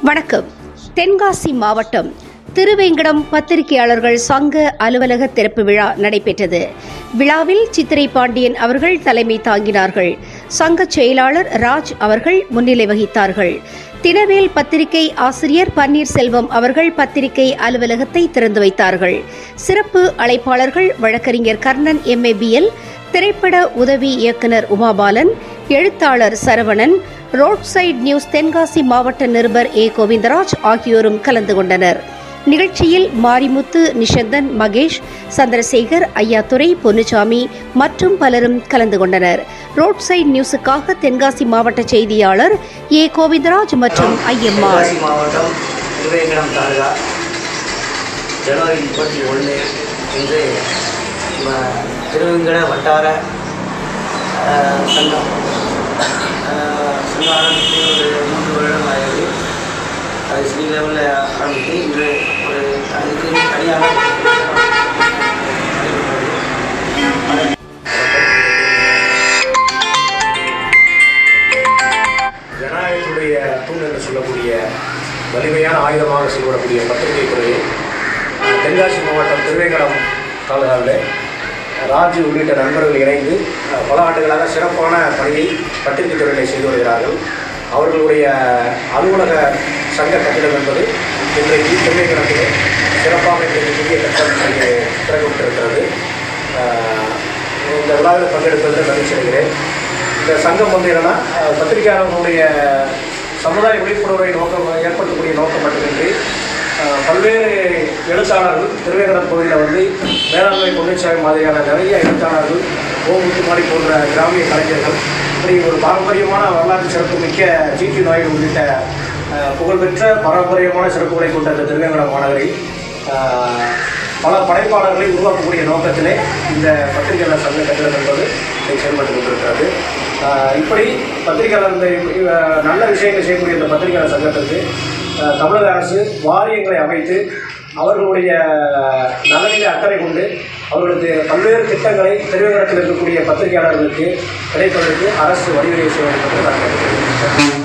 வணக்கம் தென்காசி மாவட்டம் திருவேங்கடம் பத்திரிகையாளர்கள் சங்க அலுவலக திறப்பு விழா நடைபெற்றது விழாவில் சித்திரை பாண்டியன் அவர்கள் தலைமை தாங்கினார்கள் சங்க செயலாளர் ராஜ் அவர்கள் முன்னிலை வகித்தார்கள் தினவேல் பத்திரிகை ஆசிரியர் பன்னீர்செல்வம் அவர்கள் பத்திரிகை அலுவலகத்தை திறந்து வைத்தார்கள் சிறப்பு அழைப்பாளர்கள் வழக்கறிஞர் கர்ணன் எம்ஏபிஎல் திரைப்பட உதவி இயக்குனர் உமாபாலன் எழுத்தாளர் Saravanan road side news Tenkasi மாவட்ட நிருபர் ஏ கோவிந்தராஜ் ஆகியோரும் கலந்து கொண்டனர் நிகழ்ச்சியில் மாரிமுத்து நிஷந்தன் மகேஷ் சந்திரசேகர் ஐயாத்துரை பொன்னுசாமி மற்றும் பலரும் கலந்து கொண்டனர் ரோட் சைட் நியூஸுக்காக தென்காசி மாவட்ட செய்தியாளர் ஏ கோவிந்தராஜ் மற்றும் ஐயம்மாள் தென்காசி மாவட்டம் திருவேங்கடம் தாலுகா ஜனவரி முப்பத்தி ஒன்று இன்று நம்ம திருவேங்கட வட்டார அஹ், சங்கம் அஹ், சங்கம் ஆரம்பித்து ஒரு மூன்று வருடம் ஆகிறது அது சிறி லெவலில் ஆரம்பித்து இன்று ஒரு அதுக்கு தனியாக ஜனநாயகத்துடைய தூண் என்று சொல்லக்கூடிய வலிமையான ஆயுதமாக செயல்படக்கூடிய பத்திரிகை துறையை அஹ், தென்காசி மாவட்டம் திருவேங்கடம் தாலுகாவில் ராஜு உள்ளிட்ட நண்பர்கள் இணைந்து அஹ், பல ஆண்டுகளாக சிறப்பான பணியை பத்திரிகை துறையில் செய்து வருகிறார்கள் அவர்களுடைய அலுவலக சங்க கட்டிடம் என்பது இன்றைக்கு திருவேங்கடத்திலே சிறப்பாக இன்றைக்கு புதிய கட்டடம் இங்கே திறக்கப்பட்டிருக்கிறது அஹ், இந்த விழாவில் பங்கெடுப்பதில் மகிழ்ச்சி அடைகிறேன் இந்த சங்கம் வந்து என்னன்னா அஹ், பத்திரிகையாளர்களுடைய சமுதாய விழிப்புணர்வை நோக்கம் ஏற்படுத்தக்கூடிய நோக்கம் மட்டுமின்றி அஹ், பல்வேறு எழுத்தாளர்கள் திருவேங்கடம் கோவிலில் வந்து வேளாண்மை பொன்னிச்சாமி மாதிரியான நிறைய எழுத்தாளர்கள் ஓமுத்துமாரி போன்ற கிராமிய கலைஞர்கள் இப்படி ஒரு பாரம்பரியமான வரலாற்று சிறப்பு மிக்க ஜிடி நாயுடு உள்ளிட்ட அஹ், புகழ்பெற்ற பாரம்பரியமான சிறப்புகளை கொண்ட இந்த திருவேங்கடம் மாநகரில் அஹ், பல படைப்பாளர்களை உருவாக்கக்கூடிய நோக்கத்திலே இந்த பத்திரிகையாளர் சங்க கட்டிடம் என்பது இன்றைக்கு செயல்பட்டு கொண்டிருக்கிறது ஆஹ் இப்படி பத்திரிகையாளர் இந்த இவ- நல்ல விஷயங்களை செய்யக்கூடிய இந்த பத்திரிகையாளர் சங்கத்திற்கு ஆஹ் தமிழக அரசு வாரியங்களை அமைத்து அவர்களுடைய நலனிலே அக்கறை கொண்டு அவர்களுக்கு பல்வேறு திட்டங்களை தெரிவிடத்தில் இருக்கக்கூடிய பத்திரிகையாளர்களுக்கு கிடைப்பதற்கு அரசு வழிவகை செய்ய வேண்டும் என்று நான் கேட்டுக்கொள்கிறேன்